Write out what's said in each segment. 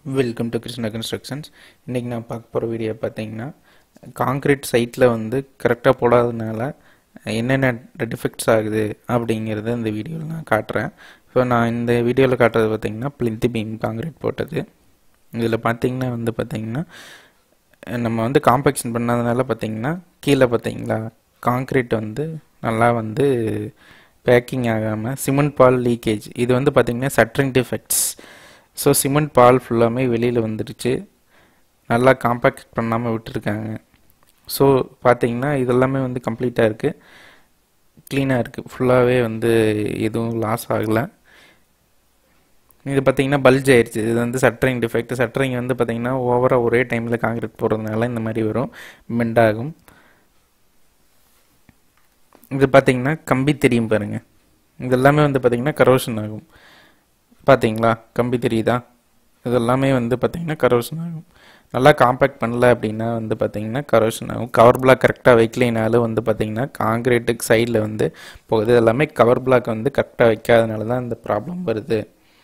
welcome to Krishna constructions இன்றைக்கி நான் பார்க்க போகிற வீடியோ பார்த்தீங்கன்னா காங்க்ரீட் சைட்டில் வந்து கரெக்டாக போடாததுனால என்னென்ன டிஃபெக்ட்ஸ் ஆகுது அப்படிங்கிறத இந்த வீடியோவில் நான் காட்டுறேன் ஸோ நான் இந்த வீடியோவில் காட்டுறது பார்த்தீங்கன்னா பிளிந்தி பீம் காங்க்ரீட் போட்டது இதில் பார்த்தீங்கன்னா வந்து பார்த்தீங்கன்னா நம்ம வந்து காம்பேக்ஷன் பண்ணாதனால பார்த்தீங்கன்னா கீழே பார்த்தீங்களா காங்க்ரீட் வந்து நல்லா வந்து பேக்கிங் ஆகாமல் சிமெண்ட் பால் லீக்கேஜ் இது வந்து பார்த்தீங்கன்னா சட்ரிங் டிஃபெக்ட்ஸ் ஸோ சிமெண்ட் பால் ஃபுல்லாமே வெளியில் வந்துடுச்சு நல்லா காம்பேக்ட் பண்ணாமல் விட்டுருக்காங்க ஸோ பார்த்தீங்கன்னா இதெல்லாமே வந்து கம்ப்ளீட்டாக இருக்குது க்ளீனாக இருக்குது ஃபுல்லாகவே வந்து எதுவும் லாஸ் ஆகலை இது பார்த்தீங்கன்னா பல்ஜ் ஆயிடுச்சு இது வந்து சட்டரிங் டிஃபெக்ட் சட்டரிங் வந்து பார்த்தீங்கன்னா ஓவராக ஒரே டைமில் காங்கிரீட் போடுறதுனால இந்த மாதிரி வரும் பெண்ட் ஆகும் இது பார்த்தீங்கன்னா கம்பி தெரியும் பாருங்கள் இதெல்லாமே வந்து பார்த்தீங்கன்னா கரோஷன் ஆகும் பார்த்தீங்களா கம்பி தெரியுதா இதெல்லாமே வந்து பார்த்தீங்கன்னா கரோஷன் ஆகும் நல்லா காம்பேக்ட் பண்ணல அப்படின்னா வந்து பார்த்தீங்கன்னா கரோஷன் ஆகும் கவர் பிளாக் கரெக்டாக வைக்கலைனாலும் வந்து பார்த்தீங்கன்னா காங்கிரீட்டுக்கு சைடில் வந்து போகுது எல்லாமே கவர் பிளாக் வந்து கரெக்டாக வைக்காதனால தான் இந்த ப்ராப்ளம் வருது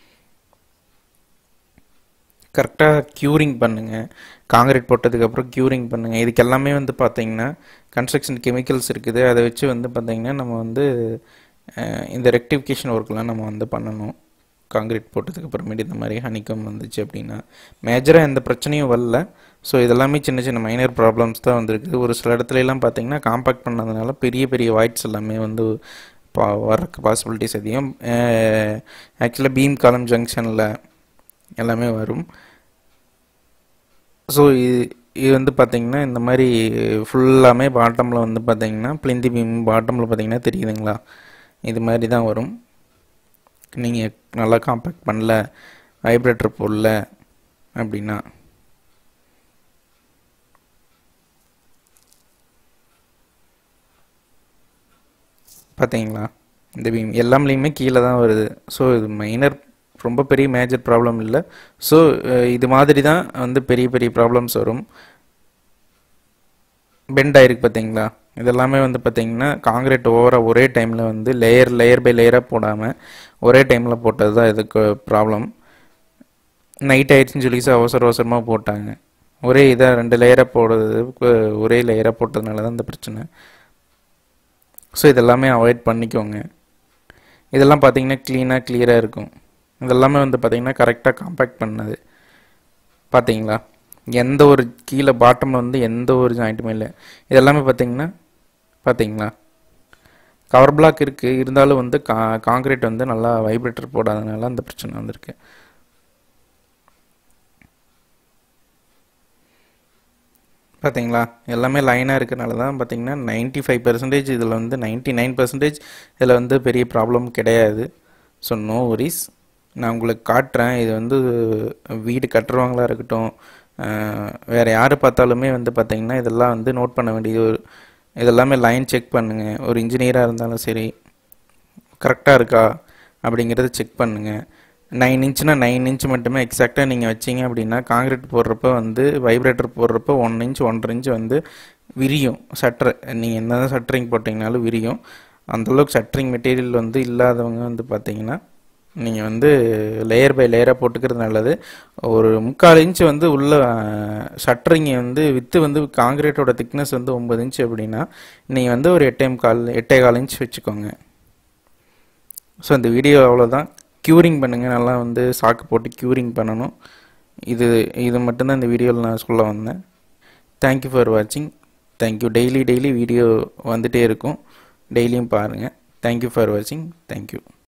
கரெக்டாக க்யூரிங் பண்ணுங்கள் காங்கிரீட் போட்டதுக்கப்புறம் க்யூரிங் பண்ணுங்கள் இதுக்கு எல்லாமே வந்து பார்த்தீங்கன்னா கன்ஸ்ட்ரக்ஷன் கெமிக்கல்ஸ் இருக்குது அதை வச்சு வந்து பார்த்தீங்கன்னா நம்ம வந்து இந்த ரெக்டிஃபிகேஷன் ஒர்க்லாம் நம்ம வந்து பண்ணணும் காங்கிரீட் போட்டதுக்கு அப்புறமேட்டு இந்த மாதிரி ஹனிக்கம் வந்துச்சு அப்படின்னா மேஜராக எந்த பிரச்சனையும் வரல ஸோ இதெல்லாமே சின்ன சின்ன மைனர் ப்ராப்ளம்ஸ் தான் வந்திருக்குது ஒரு சில இடத்துல எல்லாம் பார்த்தீங்கன்னா காம்பேக்ட் பண்ணதுனால பெரிய பெரிய வாய்ட்ஸ் எல்லாமே வந்து பா வர்றக்கு பாசிபிலிட்டிஸ் அதிகம் ஆக்சுவலாக பீம் காலம் ஜங்ஷனில் எல்லாமே வரும் ஸோ இது இது வந்து பார்த்திங்கன்னா இந்த மாதிரி ஃபுல்லாமே பாட்டமில் வந்து பார்த்திங்கன்னா பிளிந்தி பீம் பாட்டமில் பார்த்திங்கன்னா தெரியுதுங்களா இது மாதிரி தான் வரும் நீங்கள் நல்லா காம்பேக்ட் பண்ணல வைப்ரேட்டர் போடல அப்படின்னா பார்த்தீங்களா இந்த பீம் எல்லாம்லேயுமே கீழே தான் வருது ஸோ இது மைனர் ரொம்ப பெரிய மேஜர் ப்ராப்ளம் இல்லை ஸோ இது மாதிரி தான் வந்து பெரிய பெரிய ப்ராப்ளம்ஸ் வரும் பெண்ட் ஆயிருக்கு பார்த்தீங்களா இதெல்லாமே வந்து பார்த்தீங்கன்னா காங்கிரீட் ஓவராக ஒரே டைமில் வந்து லேயர் லேயர் பை லேயராக போடாமல் ஒரே டைமில் போட்டது தான் இதுக்கு ப்ராப்ளம் நைட் ஆயிடுச்சுன்னு சொல்லி அவசர அவசரமாக போட்டாங்க ஒரே இதாக ரெண்டு லேயராக போடுறது ஒரே லேயராக போட்டதுனால தான் இந்த பிரச்சனை ஸோ இதெல்லாமே அவாய்ட் பண்ணிக்கோங்க இதெல்லாம் பார்த்தீங்கன்னா க்ளீனாக கிளியராக இருக்கும் இதெல்லாமே வந்து பார்த்தீங்கன்னா கரெக்டாக காம்பேக்ட் பண்ணது பார்த்தீங்களா எந்த ஒரு கீழே பாட்டமில் வந்து எந்த ஒரு ஜாயிண்ட்டுமே இல்லை இதெல்லாமே பார்த்தீங்கன்னா பார்த்தீங்களா கவர் பிளாக் இருக்குது இருந்தாலும் வந்து கா காங்கிரீட் வந்து நல்லா வைப்ரேட்டர் போடாதனால அந்த பிரச்சனை வந்திருக்கு பார்த்தீங்களா எல்லாமே லைனாக இருக்கிறனால தான் பார்த்தீங்கன்னா நைன்ட்டி ஃபைவ் பர்சன்டேஜ் இதில் வந்து நைன்ட்டி நைன் பர்சன்டேஜ் இதில் வந்து பெரிய ப்ராப்ளம் கிடையாது ஸோ நோ ஒரிஸ் நான் உங்களுக்கு காட்டுறேன் இது வந்து வீடு கட்டுறவங்களா இருக்கட்டும் வேறு யார் பார்த்தாலுமே வந்து பார்த்திங்கன்னா இதெல்லாம் வந்து நோட் பண்ண வேண்டியது ஒரு இதெல்லாமே லைன் செக் பண்ணுங்கள் ஒரு இன்ஜினியராக இருந்தாலும் சரி கரெக்டாக இருக்கா அப்படிங்கிறத செக் பண்ணுங்கள் நைன் இன்ச்னா நைன் இன்ச் மட்டுமே எக்ஸாக்டாக நீங்கள் வச்சிங்க அப்படின்னா காங்கிரீட் போடுறப்ப வந்து வைப்ரேட்டர் போடுறப்ப ஒன் இன்ச் ஒன்றரை இன்ச் வந்து விரியும் சட்ரு நீங்கள் என்ன சட்ரிங் போட்டிங்கனாலும் விரியும் அந்தளவுக்கு சட்ரிங் மெட்டீரியல் வந்து இல்லாதவங்க வந்து பார்த்தீங்கன்னா நீங்கள் வந்து லேயர் பை லேயராக போட்டுக்கிறது நல்லது ஒரு முக்கால் இன்ச் வந்து உள்ள ஷட்டரிங்கை வந்து வித்து வந்து காங்கிரீட்டோட திக்னஸ் வந்து ஒம்பது இன்ச் அப்படின்னா நீங்கள் வந்து ஒரு எட்டே கால் எட்டே கால் இன்ச் வச்சுக்கோங்க ஸோ இந்த வீடியோ அவ்வளோதான் க்யூரிங் பண்ணுங்கள் நல்லா வந்து சாக்கு போட்டு க்யூரிங் பண்ணணும் இது இது மட்டும்தான் இந்த வீடியோவில் நான் சொல்ல வந்தேன் தேங்க்யூ ஃபார் வாட்சிங் தேங்க்யூ டெய்லி டெய்லி வீடியோ வந்துகிட்டே இருக்கும் டெய்லியும் பாருங்கள் தேங்க்யூ ஃபார் வாட்சிங் தேங்க்யூ